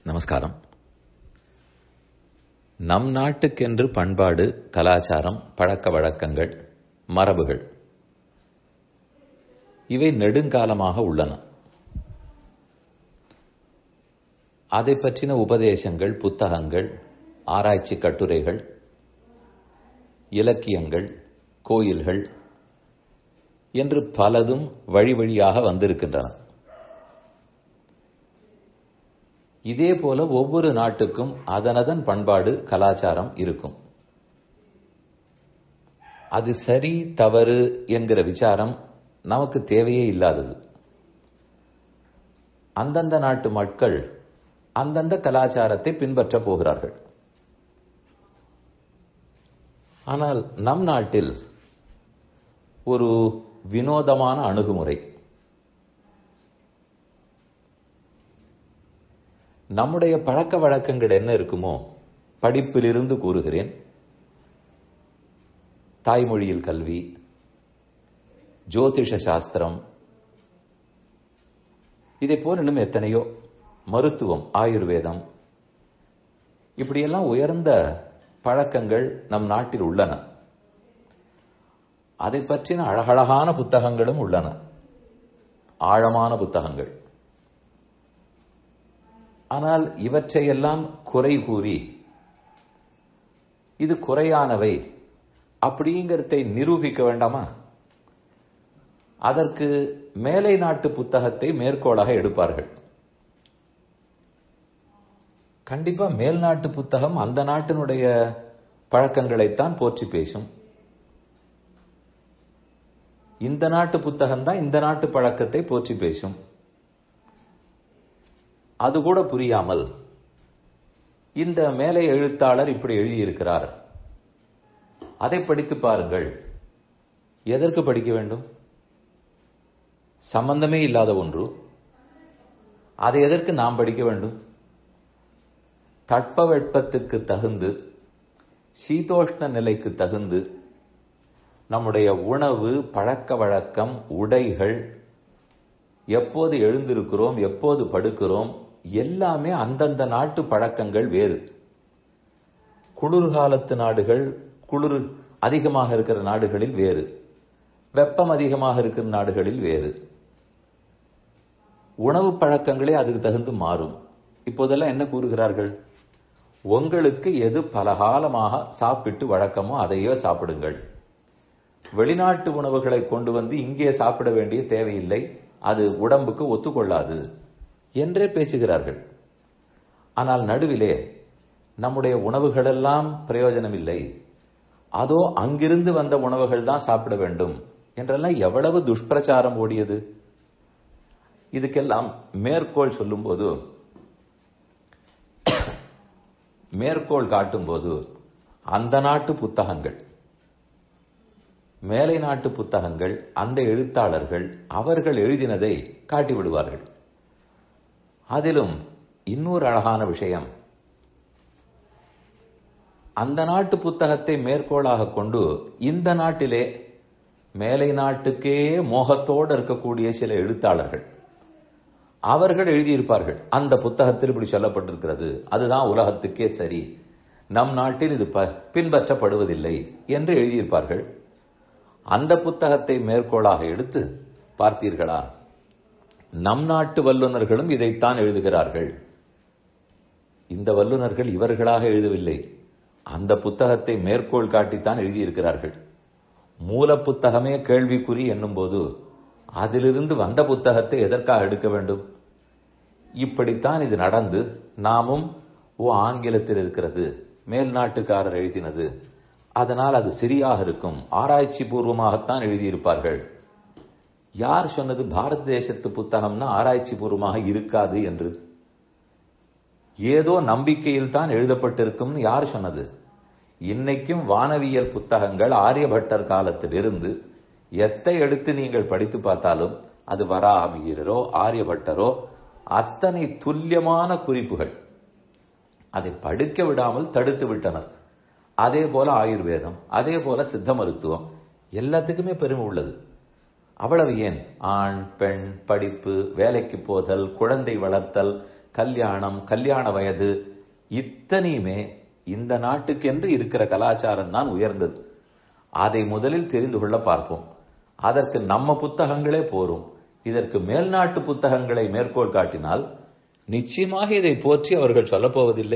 நமஸ்காரம் நம் நாட்டுக்கென்று பண்பாடு கலாச்சாரம் பழக்க வழக்கங்கள் மரபுகள் இவை நெடுங்காலமாக உள்ளன அதை பற்றின உபதேசங்கள் புத்தகங்கள் ஆராய்ச்சி கட்டுரைகள் இலக்கியங்கள் கோயில்கள் என்று பலதும் வழி வழியாக வந்திருக்கின்றன இதே போல ஒவ்வொரு நாட்டுக்கும் அதனதன் பண்பாடு கலாச்சாரம் இருக்கும் அது சரி தவறு என்கிற விசாரம் நமக்கு தேவையே இல்லாதது அந்தந்த நாட்டு மக்கள் அந்தந்த கலாச்சாரத்தை பின்பற்றப் போகிறார்கள் ஆனால் நம் நாட்டில் ஒரு வினோதமான அணுகுமுறை நம்முடைய பழக்க வழக்கங்கள் என்ன இருக்குமோ படிப்பிலிருந்து கூறுகிறேன் தாய்மொழியில் கல்வி ஜோதிஷ சாஸ்திரம் இதை போல இன்னும் எத்தனையோ மருத்துவம் ஆயுர்வேதம் இப்படியெல்லாம் உயர்ந்த பழக்கங்கள் நம் நாட்டில் உள்ளன அதை பற்றின அழகழகான புத்தகங்களும் உள்ளன ஆழமான புத்தகங்கள் ஆனால் இவற்றையெல்லாம் குறை கூறி இது குறையானவை அப்படிங்கிறதை நிரூபிக்க வேண்டாமா அதற்கு மேலை நாட்டு புத்தகத்தை மேற்கோளாக எடுப்பார்கள் கண்டிப்பா மேல் நாட்டு புத்தகம் அந்த நாட்டினுடைய பழக்கங்களைத்தான் போற்றி பேசும் இந்த நாட்டு புத்தகம் தான் இந்த நாட்டு பழக்கத்தை போற்றி பேசும் அது கூட புரியாமல் இந்த மேலே எழுத்தாளர் இப்படி எழுதியிருக்கிறார் அதை படித்து பாருங்கள் எதற்கு படிக்க வேண்டும் சம்பந்தமே இல்லாத ஒன்று அதை எதற்கு நாம் படிக்க வேண்டும் தட்பவெட்பத்துக்கு தகுந்து சீதோஷ்ண நிலைக்கு தகுந்து நம்முடைய உணவு பழக்க வழக்கம் உடைகள் எப்போது எழுந்திருக்கிறோம் எப்போது படுக்கிறோம் எல்லாமே அந்தந்த நாட்டு பழக்கங்கள் வேறு குளிர்காலத்து நாடுகள் குளிர் அதிகமாக இருக்கிற நாடுகளில் வேறு வெப்பம் அதிகமாக இருக்கிற நாடுகளில் வேறு உணவு பழக்கங்களே அதுக்கு தகுந்து மாறும் இப்போதெல்லாம் என்ன கூறுகிறார்கள் உங்களுக்கு எது பலகாலமாக சாப்பிட்டு வழக்கமோ அதையோ சாப்பிடுங்கள் வெளிநாட்டு உணவுகளை கொண்டு வந்து இங்கே சாப்பிட வேண்டிய தேவையில்லை அது உடம்புக்கு ஒத்துக்கொள்ளாது என்றே பேசுகிறார்கள் ஆனால் நடுவிலே நம்முடைய உணவுகளெல்லாம் பிரயோஜனம் இல்லை அதோ அங்கிருந்து வந்த உணவுகள் தான் சாப்பிட வேண்டும் என்றெல்லாம் எவ்வளவு துஷ்பிரச்சாரம் ஓடியது இதுக்கெல்லாம் மேற்கோள் சொல்லும்போது மேற்கோள் காட்டும்போது அந்த நாட்டு புத்தகங்கள் மேலை நாட்டு புத்தகங்கள் அந்த எழுத்தாளர்கள் அவர்கள் எழுதினதை காட்டிவிடுவார்கள் அதிலும் இன்னொரு அழகான விஷயம் அந்த நாட்டு புத்தகத்தை மேற்கோளாக கொண்டு இந்த நாட்டிலே மேலை நாட்டுக்கே மோகத்தோடு இருக்கக்கூடிய சில எழுத்தாளர்கள் அவர்கள் எழுதியிருப்பார்கள் அந்த புத்தகத்தில் இப்படி சொல்லப்பட்டிருக்கிறது அதுதான் உலகத்துக்கே சரி நம் நாட்டில் இது பின்பற்றப்படுவதில்லை என்று எழுதியிருப்பார்கள் அந்த புத்தகத்தை மேற்கோளாக எடுத்து பார்த்தீர்களா நம் நாட்டு வல்லுநர்களும் இதைத்தான் எழுதுகிறார்கள் இந்த வல்லுநர்கள் இவர்களாக எழுதவில்லை அந்த புத்தகத்தை மேற்கோள் காட்டித்தான் எழுதியிருக்கிறார்கள் மூல புத்தகமே கேள்விக்குறி என்னும் போது அதிலிருந்து வந்த புத்தகத்தை எதற்காக எடுக்க வேண்டும் இப்படித்தான் இது நடந்து நாமும் ஓ ஆங்கிலத்தில் இருக்கிறது மேல் நாட்டுக்காரர் எழுதினது அதனால் அது சரியாக இருக்கும் ஆராய்ச்சி பூர்வமாகத்தான் எழுதியிருப்பார்கள் யார் சொன்னது பாரத தேசத்து புத்தகம்னா ஆராய்ச்சி பூர்வமாக இருக்காது என்று ஏதோ நம்பிக்கையில் தான் எழுதப்பட்டிருக்கும் யார் சொன்னது இன்னைக்கும் வானவியல் புத்தகங்கள் ஆரியபட்டர் காலத்தில் இருந்து எத்தை எடுத்து நீங்கள் படித்து பார்த்தாலும் அது வராமியரோ ஆரியபட்டரோ அத்தனை துல்லியமான குறிப்புகள் அதை படிக்க விடாமல் தடுத்து விட்டனர் அதே போல ஆயுர்வேதம் அதே போல சித்த மருத்துவம் எல்லாத்துக்குமே பெருமை உள்ளது அவ்வளவு ஏன் ஆண் பெண் படிப்பு வேலைக்கு போதல் குழந்தை வளர்த்தல் கல்யாணம் கல்யாண வயது இத்தனையுமே இந்த நாட்டுக்கென்று இருக்கிற கலாச்சாரம் தான் உயர்ந்தது அதை முதலில் தெரிந்து கொள்ள பார்ப்போம் அதற்கு நம்ம புத்தகங்களே போரும் இதற்கு மேல்நாட்டு புத்தகங்களை மேற்கோள் காட்டினால் நிச்சயமாக இதை போற்றி அவர்கள் சொல்லப் போவதில்லை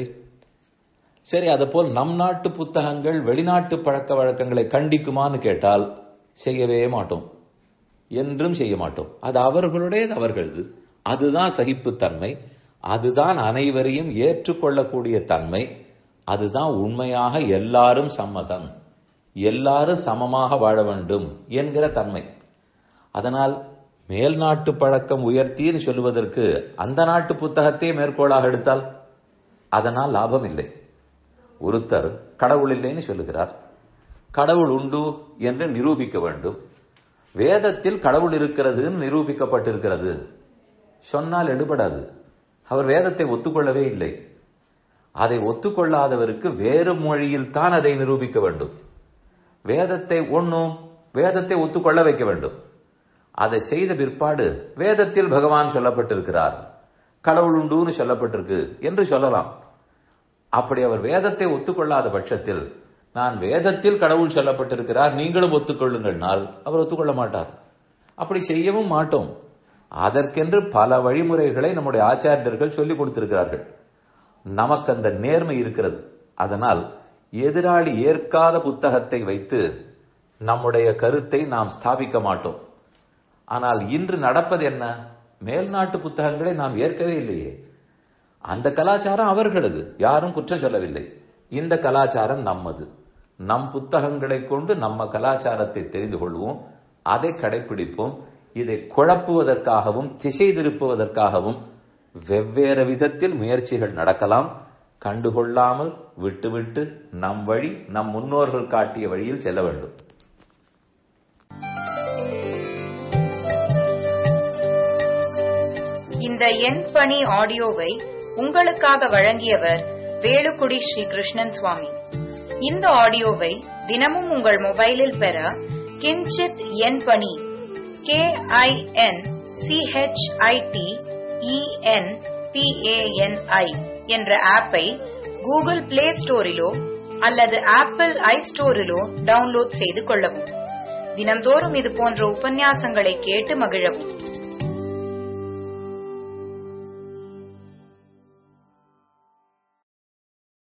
சரி போல் நம் நாட்டு புத்தகங்கள் வெளிநாட்டு பழக்க வழக்கங்களை கண்டிக்குமான்னு கேட்டால் செய்யவே மாட்டோம் என்றும் செய்ய மாட்டோம் அது அவர்களுடையது அவர்களது அதுதான் சகிப்புத்தன்மை அதுதான் அனைவரையும் ஏற்றுக்கொள்ளக்கூடிய தன்மை அதுதான் உண்மையாக எல்லாரும் சம்மதம் எல்லாரும் சமமாக வாழ வேண்டும் என்கிற தன்மை அதனால் மேல் நாட்டு பழக்கம் உயர்த்தின்னு சொல்லுவதற்கு அந்த நாட்டு புத்தகத்தையே மேற்கோளாக எடுத்தால் அதனால் லாபம் இல்லை ஒருத்தர் கடவுள் இல்லைன்னு சொல்லுகிறார் கடவுள் உண்டு என்று நிரூபிக்க வேண்டும் வேதத்தில் கடவுள் இருக்கிறதுன்னு நிரூபிக்கப்பட்டிருக்கிறது சொன்னால் எடுபடாது அவர் வேதத்தை ஒத்துக்கொள்ளவே இல்லை அதை ஒத்துக்கொள்ளாதவருக்கு வேறு மொழியில் தான் அதை நிரூபிக்க வேண்டும் வேதத்தை ஒண்ணும் வேதத்தை ஒத்துக்கொள்ள வைக்க வேண்டும் அதை செய்த பிற்பாடு வேதத்தில் பகவான் சொல்லப்பட்டிருக்கிறார் கடவுள் உண்டுன்னு சொல்லப்பட்டிருக்கு என்று சொல்லலாம் அப்படி அவர் வேதத்தை ஒத்துக்கொள்ளாத பட்சத்தில் நான் வேதத்தில் கடவுள் சொல்லப்பட்டிருக்கிறார் நீங்களும் ஒத்துக்கொள்ளுங்கள்னால் அவர் ஒத்துக்கொள்ள மாட்டார் அப்படி செய்யவும் மாட்டோம் அதற்கென்று பல வழிமுறைகளை நம்முடைய ஆச்சாரியர்கள் சொல்லிக் கொடுத்திருக்கிறார்கள் நமக்கு அந்த நேர்மை இருக்கிறது அதனால் எதிராளி ஏற்காத புத்தகத்தை வைத்து நம்முடைய கருத்தை நாம் ஸ்தாபிக்க மாட்டோம் ஆனால் இன்று நடப்பது என்ன மேல்நாட்டு புத்தகங்களை நாம் ஏற்கவே இல்லையே அந்த கலாச்சாரம் அவர்களது யாரும் குற்றம் சொல்லவில்லை இந்த கலாச்சாரம் நம்மது நம் புத்தகங்களை கொண்டு நம்ம கலாச்சாரத்தை தெரிந்து கொள்வோம் அதை கடைபிடிப்போம் இதை குழப்புவதற்காகவும் திசை திருப்புவதற்காகவும் வெவ்வேறு விதத்தில் முயற்சிகள் நடக்கலாம் கண்டுகொள்ளாமல் விட்டுவிட்டு நம் வழி நம் முன்னோர்கள் காட்டிய வழியில் செல்ல வேண்டும் இந்த எண் பணி ஆடியோவை உங்களுக்காக வழங்கியவர் வேலுக்குடி ஸ்ரீ கிருஷ்ணன் சுவாமி இந்த ஆடியோவை தினமும் உங்கள் மொபைலில் பெற கிஞ்சித் எண் பணி கே ஐ என் சிஹெச்ஐடி இஎன் பிஏஎன்ஐ என்ற ஆப்பை கூகுள் பிளே ஸ்டோரிலோ அல்லது ஆப்பிள் ஐ ஸ்டோரிலோ டவுன்லோட் செய்து கொள்ளவும் தினந்தோறும் இது போன்ற உபன்யாசங்களை கேட்டு மகிழவும்